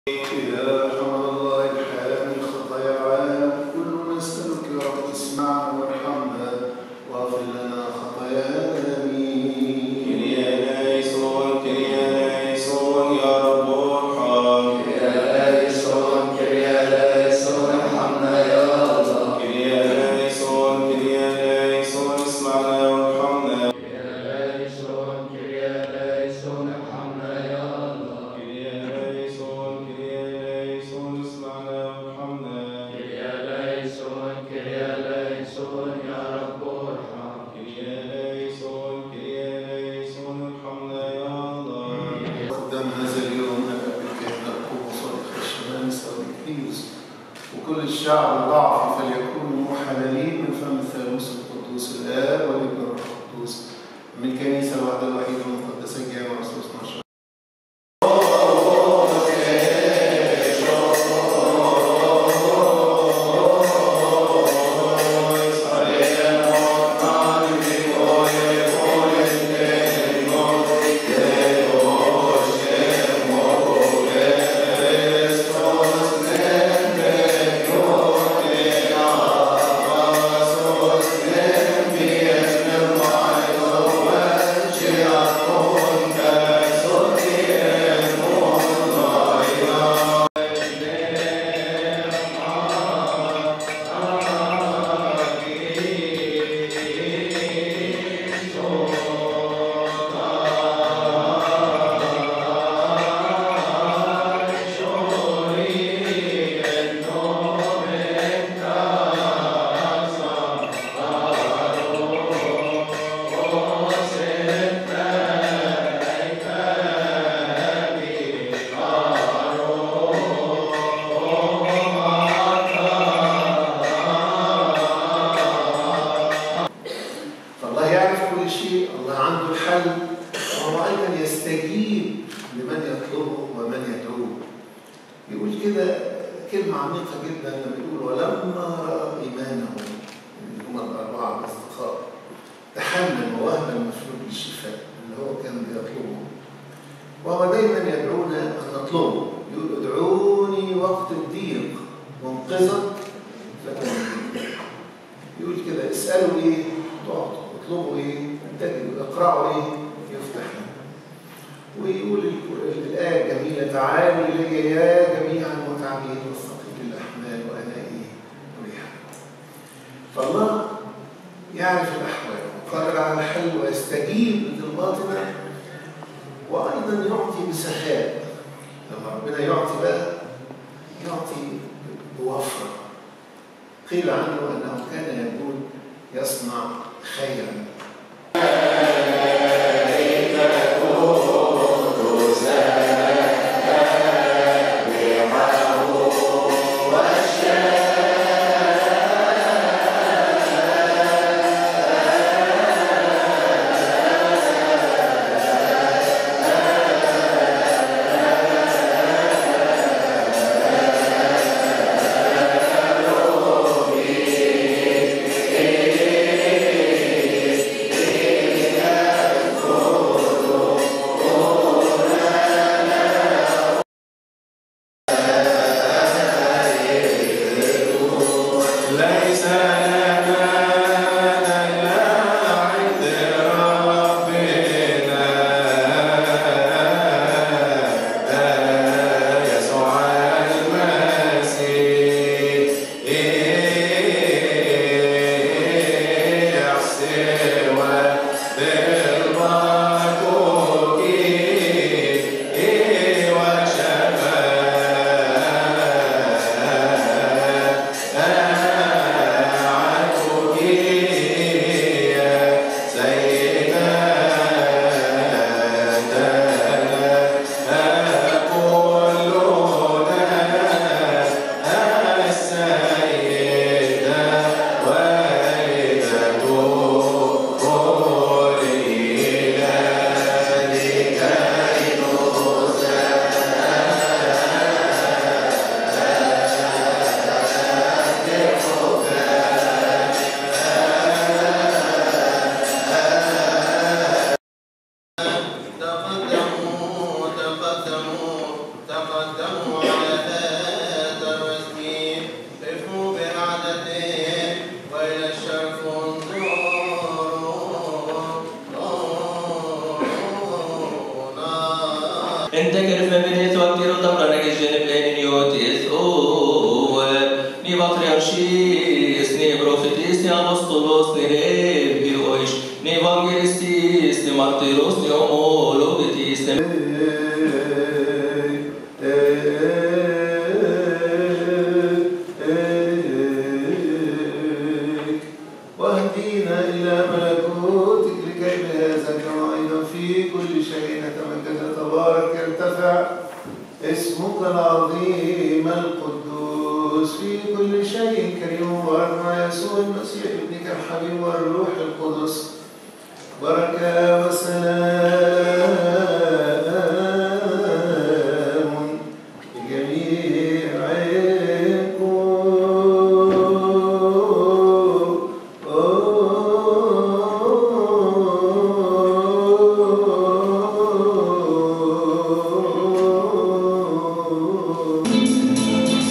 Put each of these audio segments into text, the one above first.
يا حمد الله الحامي خطايا العالم كلنا نسألك يا رب اسمعنا وارحمنا واغفر لنا خطايانا آمين كريا ليسون كريا ليسون يا رب ارحم كريا ليسون كريا ليسون اسمعنا وارحمنا كريا ليسون كريا ليسون اسمعنا وارحمنا كريا ليسون كريا ليسون ارحمنا يا الله قدام هذا اليوم أبا الكهنة القوة صديق الشمس أو الكنيس وكل الشعب ضعف فليكونوا حلالين من فم الثالوث القدوس الآب والابن والروح القدوس من كنيسة الوحدة الوحيدة المقدسة الجامعة رسول 12 فالله يعرف كل شيء الله عنده الحل وهو أيضا يستجيب لمن يطلبه ومن يدعوه يقول كده كلمة عميقة جدا لما بيقول ولما رأى إيمانهم اللي هم الأربعة الأصدقاء تحمل ووهب المفروض بالشفاء اللي هو كان بيطلبه وهو دايما يدعونا أن نطلبه يقول ادعوني وقت الضيق منقذك فتنجيني يقول كده اسألوا إيه تعطوا اطلبوا إيه تجدوا اقرأوا إيه يفتح لكم ويقول ال- الآية الجميلة تعالوا إلي يا جميع المتعبين والثقيل الأحمال وأنا إيه أريح فالله يعرف الأحوال وقادر على الحل ويستجيب لطلباتنا وأيضا يعطي بسخاء لما ربنا يعطي بقى يعطي بوفرة قيل عنه أنه كان يقول يصنع خيرا العظيم القدوس في كل شيء كريم مبارك مع يسوع المسيح ابنك الحبيب والروح القدس بركة وسلام جميعكم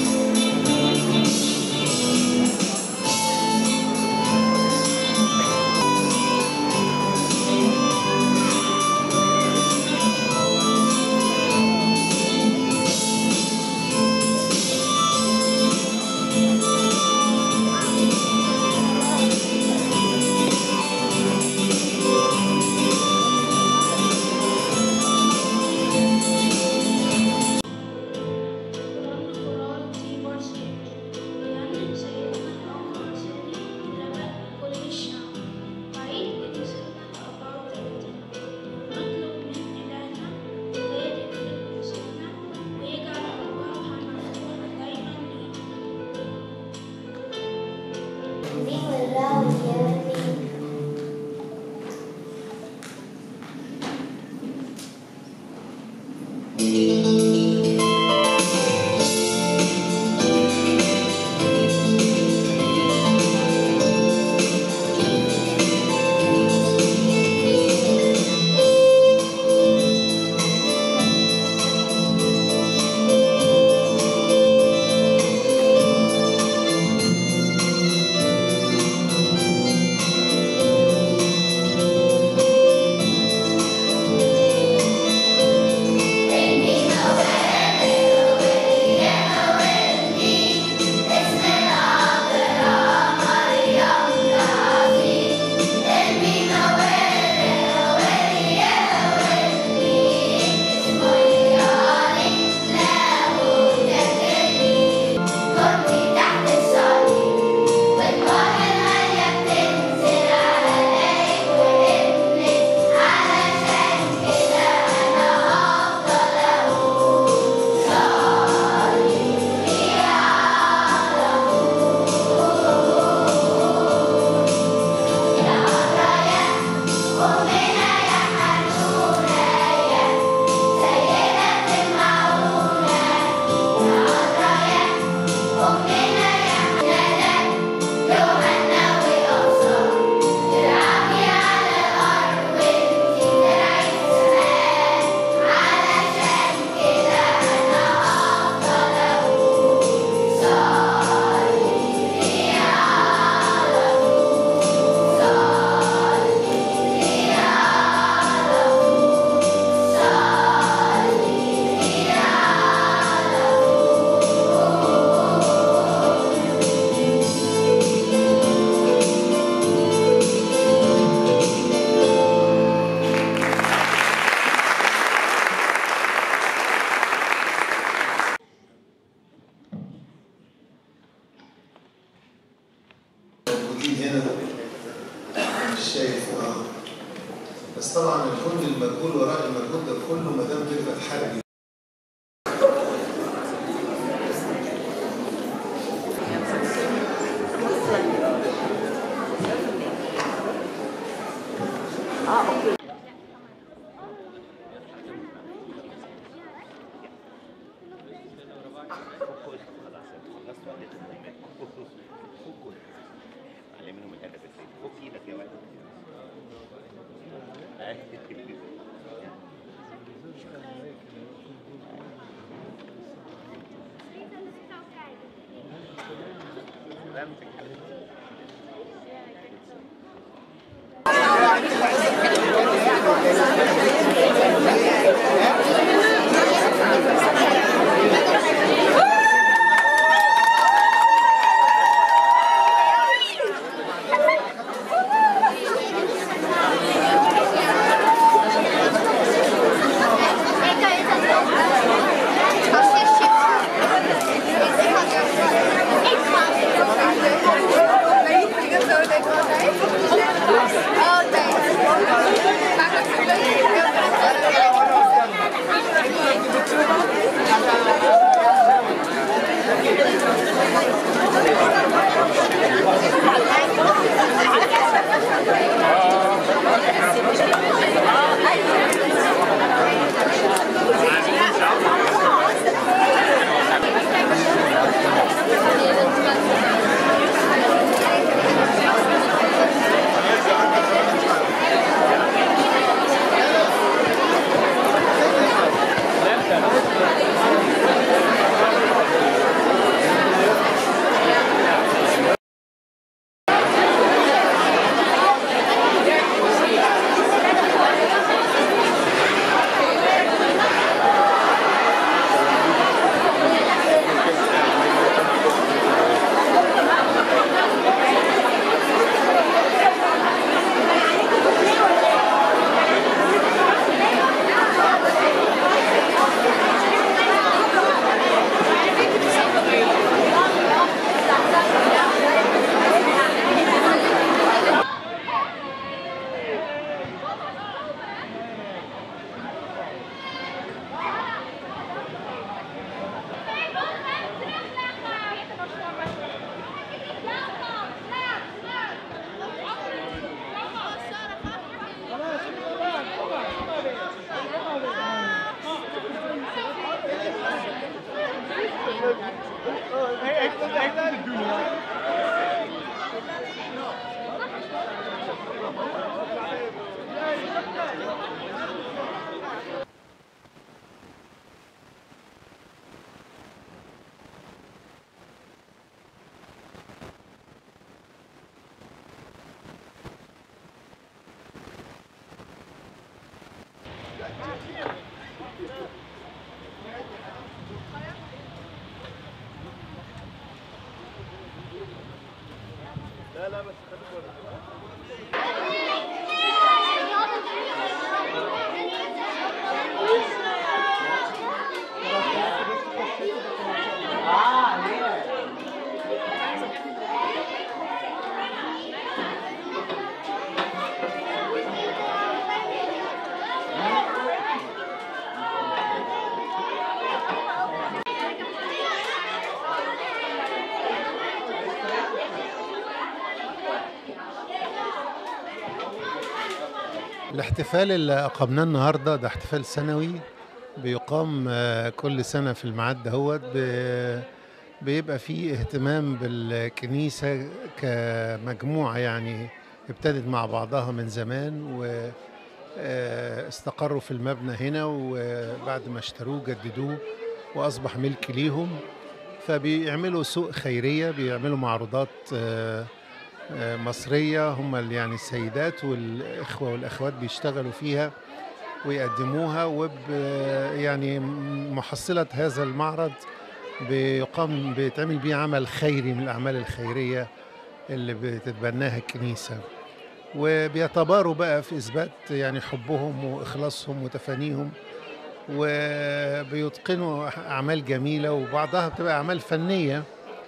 موجودين هنا مش شايف اه بس طبعا الكل المجهول وراء المجهود ده كله ما دام تبقى حربي علمهم الادب ازاي فك ايدك يا ولد امسك حبيبي Thank you. الاحتفال اللي أقمناه النهاردة ده احتفال سنوي بيقام آه، كل سنة في الميعاد دهوت ب- بيبقى فيه اهتمام بالكنيسة كمجموعة يعني ابتدت مع بعضها من زمان و آه، استقروا في المبنى هنا وبعد ما اشتروه جددوه وأصبح ملك ليهم فبيعملوا سوق خيرية بيعملوا معروضات آه، آه، مصرية هم ال- يعني السيدات والإخوة والأخوات بيشتغلوا فيها ويقدموها وب يعني محصلة هذا المعرض بيقام بيتعمل بيه عمل خيري من الأعمال الخيرية اللي بتتبناها الكنيسة وبيتباروا بقى في إثبات يعني حبهم وإخلاصهم وتفانيهم وبيتقنوا أعمال جميلة وبعضها بتبقى أعمال فنية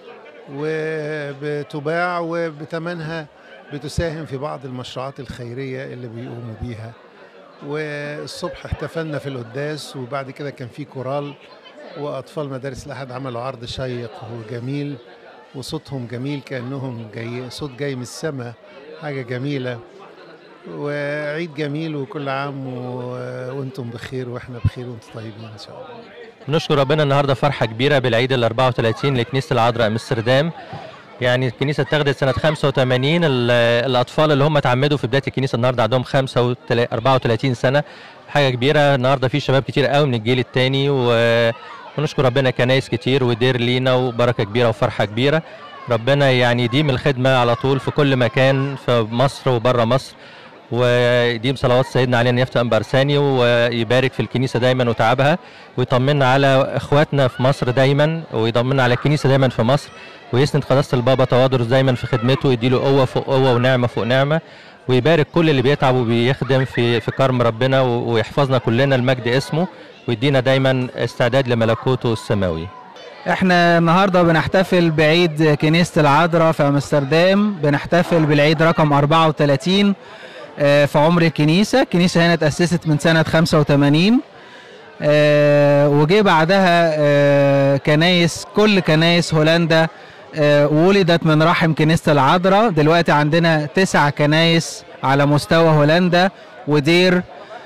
وبتباع وبتمنها بتساهم في بعض المشروعات الخيرية اللي بيقوموا بيها والصبح احتفلنا في القداس وبعد كده كان في كورال وأطفال مدارس الأحد عملوا عرض شيق وجميل وصوتهم جميل كأنهم جاي صوت جاي من السماء حاجة جميلة وعيد جميل وكل عام و... وانتم بخير واحنا بخير وانتم طيبين ان شاء الله نشكر ربنا النهارده فرحه كبيره بالعيد ال 34 لكنيسه العذراء امستردام يعني الكنيسه اتخذت سنه 85 ال- الاطفال اللي هم اتعمدوا في بدايه الكنيسه النهارده عندهم 34 سنه حاجه كبيره النهارده في شباب كتير قوي من الجيل الثاني ونشكر ربنا كنايس كتير ودير لينا وبركه كبيره وفرحه كبيره ربنا يعني يديم الخدمه على طول في كل مكان في مصر وبره مصر ويديم صلوات سيدنا علينا يفتح أنبرساني ويبارك في الكنيسة دايما وتعبها ويطمنا على إخواتنا في مصر دايما ويطمنا على الكنيسة دايما في مصر ويسند قداسة البابا توادرس دايما في خدمته ويديله قوة فوق قوة ونعمة فوق نعمة ويبارك كل اللي بيتعب وبيخدم في في كرم ربنا و- ويحفظنا كلنا المجد اسمه ويدينا دايما استعداد لملكوته السماوي احنا النهارده بنحتفل بعيد كنيسة العذراء في امستردام بنحتفل بالعيد رقم 34 آه، في عمر الكنيسة الكنيسة هنا اتأسست من سنة 85 آه، وجه بعدها آه، كنايس كل كنايس هولندا آه، ولدت من رحم كنيسة العذراء دلوقتي عندنا تسع كنايس على مستوى هولندا ودير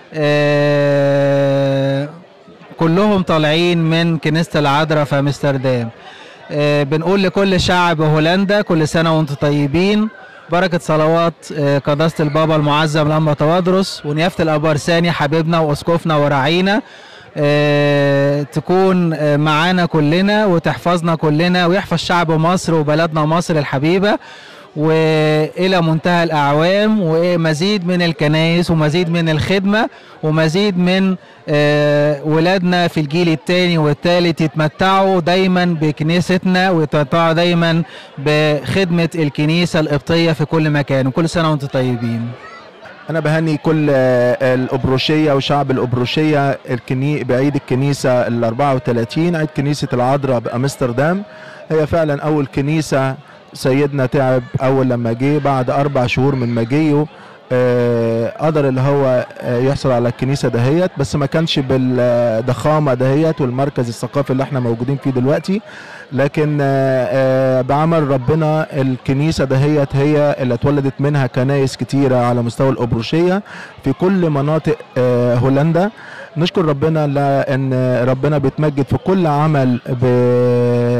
آه، كلهم طالعين من كنيسة العذراء في امستردام آه، بنقول لكل شعب هولندا كل سنة وانتم طيبين بركة صلوات آه، قداسة البابا المعظم لما توادرس ونيافة الأبرساني حبيبنا وأسقفنا وراعينا آه، تكون آه، معانا كلنا وتحفظنا كلنا ويحفظ شعب مصر وبلدنا مصر الحبيبة والى منتهى الاعوام ومزيد من الكنائس ومزيد من الخدمه ومزيد من آه، ولادنا في الجيل الثاني والثالث يتمتعوا دايما بكنيستنا ويتمتعوا دايما بخدمه الكنيسه القبطيه في كل مكان وكل سنه وانتم طيبين انا بهني كل آه، الابروشيه وشعب الابروشيه الكني... بعيد الكنيسه ال 34 عيد كنيسه العذراء بامستردام هي فعلا اول كنيسه سيدنا تعب اول لما جه بعد اربع شهور من مجيه آه، قدر اللي هو آه، يحصل على الكنيسه دهيت بس ما كانش بالضخامه دهيت والمركز الثقافي اللي احنا موجودين فيه دلوقتي لكن آه، آه، بعمل ربنا الكنيسه دهيت هي اللي اتولدت منها كنايس كتيره على مستوى الابروشيه في كل مناطق آه، هولندا نشكر ربنا لان ربنا بيتمجد في كل عمل ب-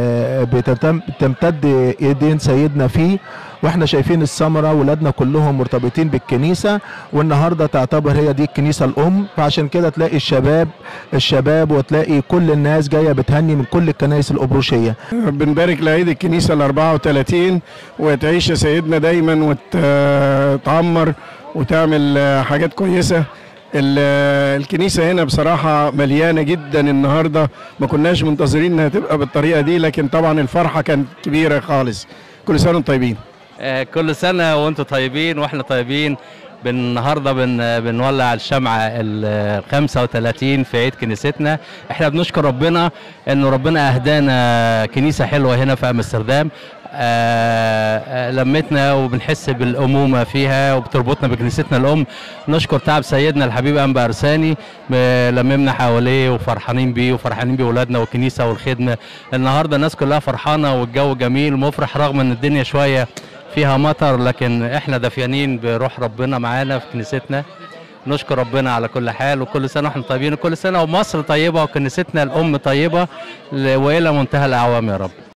بتتم- بتمتد ايدين سيدنا فيه واحنا شايفين الثمره ولادنا كلهم مرتبطين بالكنيسه والنهارده تعتبر هي دي الكنيسه الام فعشان كده تلاقي الشباب الشباب وتلاقي كل الناس جايه بتهني من كل الكنائس الابروشيه بنبارك لعيد الكنيسة ال 34 وتعيش يا سيدنا دايما وتعمر وتعمل آه، حاجات كويسة ال- آه، الكنيسة هنا بصراحة مليانة جدا النهاردة ما كناش منتظرين انها تبقى بالطريقة دي لكن طبعا الفرحة كانت كبيرة خالص كل سنة وانتم طيبين آه، كل سنة وانتم طيبين واحنا طيبين بن- النهارده بن بنولع الشمعة ال 35 في عيد كنيستنا احنا بنشكر ربنا انه ربنا اهدانا كنيسة حلوة هنا في امستردام آه، آه، لمتنا وبنحس بالأمومة فيها وبتربطنا بكنيستنا الأم نشكر تعب سيدنا الحبيب أنبا أرساني م- لممنا حواليه وفرحانين بيه وفرحانين بأولادنا والكنيسة والخدمة النهاردة الناس كلها فرحانة والجو جميل ومفرح رغم ان الدنيا شوية فيها مطر لكن احنا دافيانين بروح ربنا معانا في كنيستنا نشكر ربنا على كل حال وكل سنه واحنا طيبين وكل سنه ومصر طيبه وكنيستنا الام طيبه ل- والى منتهى الاعوام يا رب